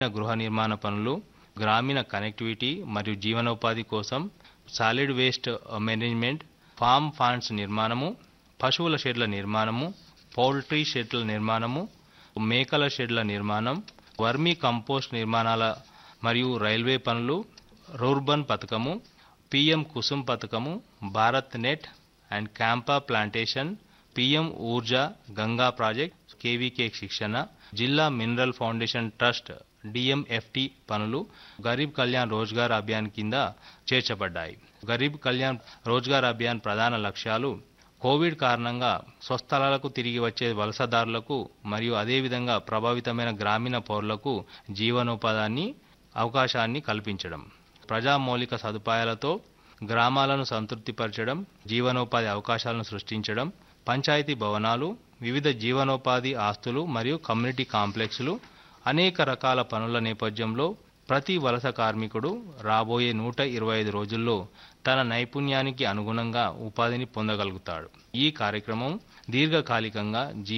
గృహ నిర్మాణ పనులు గ్రామీణ కనెక్టివిటీ మరియు జీవనోపాధి కోసం solid waste management farm ponds నిర్మాణము పశువుల షెడ్ల నిర్మాణము పౌల్ట్రీ షెడ్ల నిర్మాణము మేకల షెడ్ల నిర్మాణం వర్మీ కంపోస్ట్ నిర్మాణాల మరియు రైల్వే పనులు రూర్బన్ పథకము పిఎం కుసుమ్ పథకము Bharat net and CAMPA plantation PM Urja Ganga project KVK శిక్షణ జిల్లా మినరల్ ఫౌండేషన్ ట్రస్ట్ డిఎంఎఫ్టి పనులు గరీబ్ కళ్యాణ్ రోజ్గార్ అభియాన్ కింద చేర్చబడ్డాయి గరీబ్ కళ్యాణ్ రోజ్గార్ అభియాన్ ప్రధాన లక్ష్యాలు కోవిడ్ కారణంగా స్వస్థలాలకు తిరిగి వచ్చే వలసదారులకు మరియు అదేవిధంగా ప్రభావితమైన గ్రామీణ పౌరులకు జీవనోపాధాన్ని అవకాశాన్ని కల్పించడం ప్రజా మౌలిక సదుపాయాలతో గ్రామాలను సంతృప్తిపరచడం జీవనోపాధి అవకాశాలను సృష్టించడం పంచాయతీ భవనాలు వివిధ జీవనోపాధి ఆస్తులు మరియు కమ్యూనిటీ కాంప్లెక్స్లు అనేక రకాల పనుల నేపథ్యంలో ప్రతి వలస కార్మికుడు రాబోయే నూట ఇరవై ఐదు రోజుల్లో తన నైపుణ్యానికి అనుగుణంగా ఉపాధిని పొందగలుగుతాడు ఈ కార్యక్రమం దీర్ఘకాలికంగా జీ